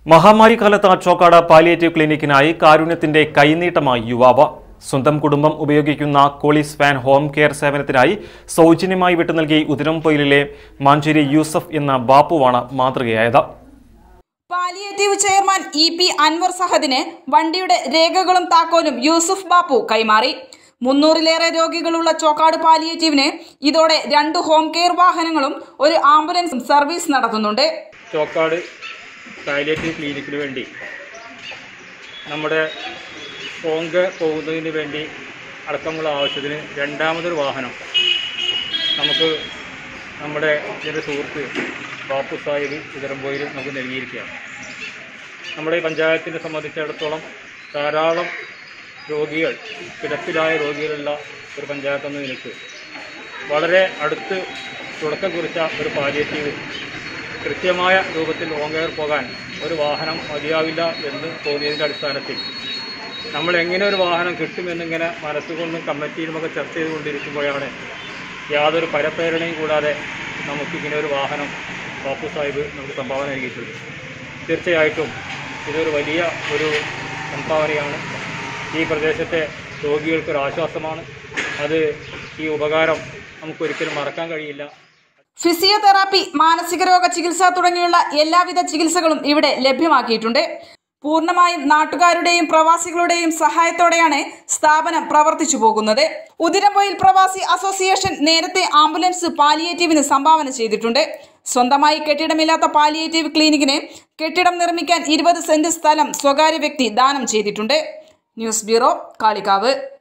മഹാമാരി കാലത്ത് ചോക്കാട് പാലിയേറ്റീവ് ക്ലിനിക്കിനായി കാരുണ്യത്തിന്റെ കൈനീട്ടമായി യുവാവ് സ്വന്തം കുടുംബം ഉപയോഗിക്കുന്ന കോളീസ് ഫാൻ ഹോം കെയർ സേവനത്തിനായി സൗജന്യമായി വിട്ടു നൽകി ഉതിരംപൊയിലിലെ മാഞ്ചേരി യൂസഫ് എന്ന ബാപ്പുവാണ് മാതൃകയായത് പാലിയേറ്റീവ് ചെയർമാൻ ഇ പി അൻവർ സഹദിന് വണ്ടിയുടെ രേഖകളും താക്കോലും യൂസുഫ് ബാപ്പു കൈമാറി മുന്നൂറിലേറെ രോഗികളുള്ള ചോക്കാട് പാലിയേറ്റീവിന് ഇതോടെ രണ്ട് ഹോം കെയർ വാഹനങ്ങളും ഒരു ആംബുലൻസും സർവീസ് നടത്തുന്നുണ്ട് ചോക്കാട് പാലിയേറ്റീവ് ക്ലിനിക്കിന് വേണ്ടി നമ്മുടെ പോങ്ക പോകുന്നതിന് വേണ്ടി അടക്കമുള്ള ആവശ്യത്തിന് രണ്ടാമതൊരു വാഹനം നമുക്ക് നമ്മുടെ എൻ്റെ സുഹൃത്ത് ബാപ്പു സാഹിബ് ഇതരംപോയിൽ നമുക്ക് നൽകിയിരിക്കുകയാണ് നമ്മുടെ ഈ പഞ്ചായത്തിനെ സംബന്ധിച്ചിടത്തോളം ധാരാളം രോഗികൾ കിടപ്പിലായ രോഗികളുള്ള ഒരു പഞ്ചായത്തെന്ന നിലയ്ക്ക് വളരെ അടുത്ത് തുടക്കം കുറിച്ച ഒരു പാലിയേറ്റീവ് കൃത്യമായ രൂപത്തിൽ ഓങ്കയർ പോകാൻ ഒരു വാഹനം മതിയാവില്ല എന്ന് തോന്നിയതിൻ്റെ അടിസ്ഥാനത്തിൽ നമ്മൾ എങ്ങനെ ഒരു വാഹനം കിട്ടുമെന്നിങ്ങനെ മനസ്സുകൊണ്ടും കമ്മിറ്റിയിലുമൊക്കെ ചർച്ച ചെയ്തുകൊണ്ടിരിക്കുമ്പോഴാണ് യാതൊരു പരപ്രേരണയും കൂടാതെ നമുക്കിങ്ങനെ ഒരു വാഹനം ബാപ്പു സാഹിബ് നമുക്ക് സംഭാവന നൽകിയിട്ടുണ്ട് തീർച്ചയായിട്ടും ഇതൊരു വലിയ ഒരു സംഭാവനയാണ് ഈ പ്രദേശത്തെ രോഗികൾക്ക് ഒരു ആശ്വാസമാണ് അത് ഈ ഉപകാരം നമുക്കൊരിക്കലും മറക്കാൻ കഴിയില്ല ഫിസിയോതെറാപ്പി മാനസിക രോഗ ചികിത്സ തുടങ്ങിയുള്ള എല്ലാവിധ ചികിത്സകളും ഇവിടെ ലഭ്യമാക്കിയിട്ടുണ്ട് പൂർണ്ണമായും നാട്ടുകാരുടെയും പ്രവാസികളുടെയും സഹായത്തോടെയാണ് സ്ഥാപനം പ്രവർത്തിച്ചു പോകുന്നത് ഉതിരമ്പൊയിൽ പ്രവാസി അസോസിയേഷൻ നേരത്തെ ആംബുലൻസ് പാലിയേറ്റീവിന് സംഭാവന ചെയ്തിട്ടുണ്ട് സ്വന്തമായി കെട്ടിടമില്ലാത്ത പാലിയേറ്റീവ് ക്ലിനിക്കിന് കെട്ടിടം നിർമ്മിക്കാൻ ഇരുപത് സെന്റ് സ്ഥലം സ്വകാര്യ വ്യക്തി ദാനം ചെയ്തിട്ടുണ്ട് ന്യൂസ് ബ്യൂറോ കാളികാവ്